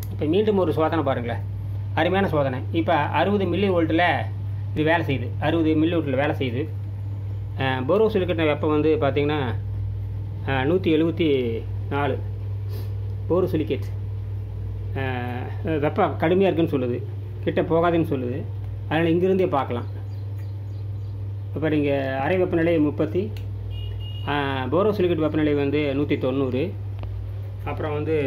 இப்போ மீண்டும் ஒரு சோதனை பாருங்களேன் அருமையான சோதனை இப்போ அறுபது மில்லி வோல்ட்டில் இது வேலை செய்யுது அறுபது மில்லி வோல்ட்டில் வேலை செய்யுது போரோ சிலிக்கட்ட வெப்பம் வந்து பார்த்திங்கன்னா நூற்றி எழுபத்தி நாலு போரோ சிலிக்கேட் வெப்பம் கடுமையாக இருக்குன்னு சொல்லுது கிட்ட போகாதுன்னு சொல்லுது அதனால் இங்கிருந்தே பார்க்கலாம் இப்போ நீங்கள் அறை வெப்பநிலை முப்பத்தி போரோ சிலிக்கேட் வெப்பநிலை வந்து நூற்றி தொண்ணூறு அப்புறம் வந்து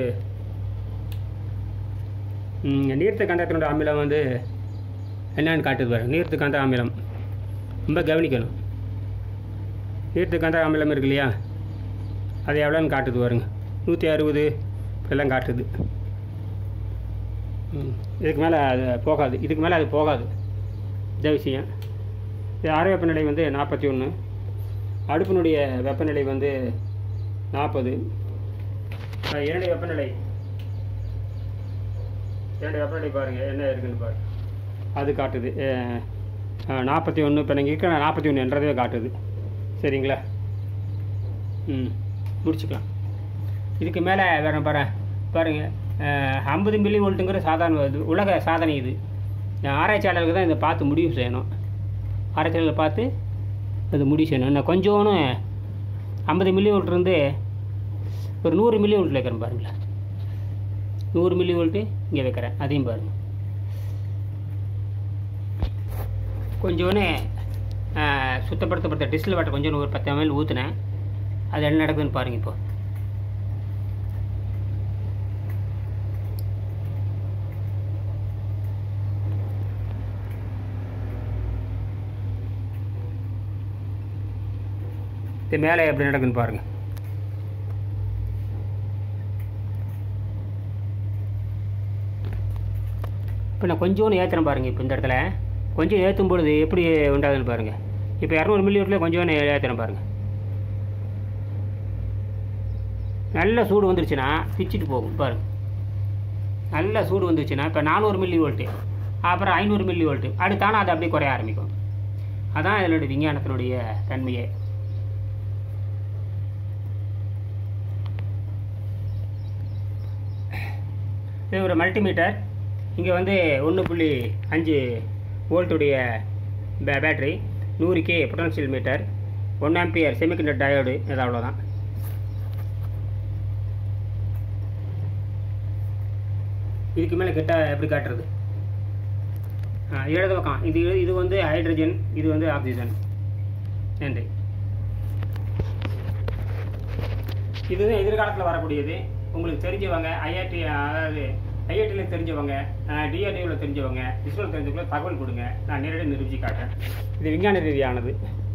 ம், நீர்த்த கண்டத்தினோட அமிலம் வந்து என்னன்னு காட்டுது பாருங்க நீர்த்த கந்த அமிலம் ரொம்ப கவனிக்கணும் நீர்த்த கந்த அமிலம் இருக்கு இல்லையா அது எவ்வளோன்னு காட்டுது பாருங்க நூற்றி அறுபது எல்லாம் காட்டுது ம், இதுக்கு மேலே அது போகாது இதுக்கு மேலே அது போகாது இந்த விஷயம் இது அறை வெப்பநிலை வந்து நாற்பத்தி ஒன்று அடுப்பினுடைய வெப்பநிலை வந்து நாற்பது இரண்டு வெப்பநிலை இரண்டு வெப்பநிலை பாருங்கள் என்ன இருக்குன்னு பாருங்க அது காட்டுது நாற்பத்தி ஒன்று இப்போ நீங்கள் இருக்கிற நாற்பத்தி ஒன்று என்றதே காட்டுது சரிங்களா ம் முடிச்சுக்கலாம் இதுக்கு மேலே வேற பாரு பாருங்கள் ஐம்பது மில்லி வோல்ட்டுங்கிற சாதாரண இது உலக சாதனை இது இந்த ஆராய்ச்சியாளருக்கு தான் இதை பார்த்து முடிவு செய்யணும் ஆராய்ச்சியாளர்கள் பார்த்து அது முடிவு செய்யணும் இன்னும் கொஞ்சோன்னு ஐம்பது மில்லி வோல்ட் இருந்து ஒரு நூறு மில்லி வோல்ட்டில் வைக்கிறேன் பாருங்களேன் நூறு மில்லி வோல்ட்டு இங்கே வைக்கிறேன் அதையும் பாருங்கள் கொஞ்சோன்னு சுத்தப்படுத்தப்பட்ட டிஸ்டில் வாட்டர் கொஞ்சம் ஒரு பத்து ml ஊற்றினேன் அது என்ன நடக்குதுன்னு பாருங்கள் இப்போ இது மேலே எப்படி நடக்குதுன்னு பாருங்கள் இப்போ நான் கொஞ்சோன்னு ஏற்றுறேன் பாருங்கள் இப்போ இந்த இடத்துல கொஞ்சம் ஏற்றும் பொழுது எப்படி உண்டாகுதுன்னு பாருங்கள் இப்போ இரநூறு மில்லி வோல்ட்டில் கொஞ்சோன்னு ஏற்றுறேன் பாருங்கள் நல்ல சூடு வந்துருச்சுன்னா பிச்சுட்டு போகும் பாருங்க நல்ல சூடு வந்துருச்சுன்னா இப்போ நானூறு மில்லி வோல்ட்டு அப்புறம் ஐநூறு மில்லி வோல்ட்டு அடுத்தானா அது அப்படியே குறைய ஆரம்பிக்கும் அதான் இதனுடைய விஞ்ஞானத்தினுடைய தன்மையே இது ஒரு மல்டிமீட்டர் இங்கே வந்து ஒன்று புள்ளி அஞ்சு வோல்ட்டுடைய பே பேட்ரி நூறு K potential meter one ampere semiconductor diode இது அவ்வளோதான் இதுக்கு மேலே கிட்ட எப்படி காட்டுறது ஆ, இடது பக்கம் இது இது வந்து ஹைட்ரஜன் இது வந்து ஆக்சிஜன் நன்றி இது எதிர்காலத்தில் வரக்கூடியது உங்களுக்கு தெரிஞ்சவங்க ஐஐடி அதாவது ஐஐடியில் தெரிஞ்சவங்க டிஆர்டியில் தெரிஞ்சவங்க இஸ்ரோவில் தெரிஞ்சவங்க தகவல் கொடுங்க நான் நேரடியாக நிரூபிச்சு காட்டுறேன் இது விஞ்ஞான ரீதியானது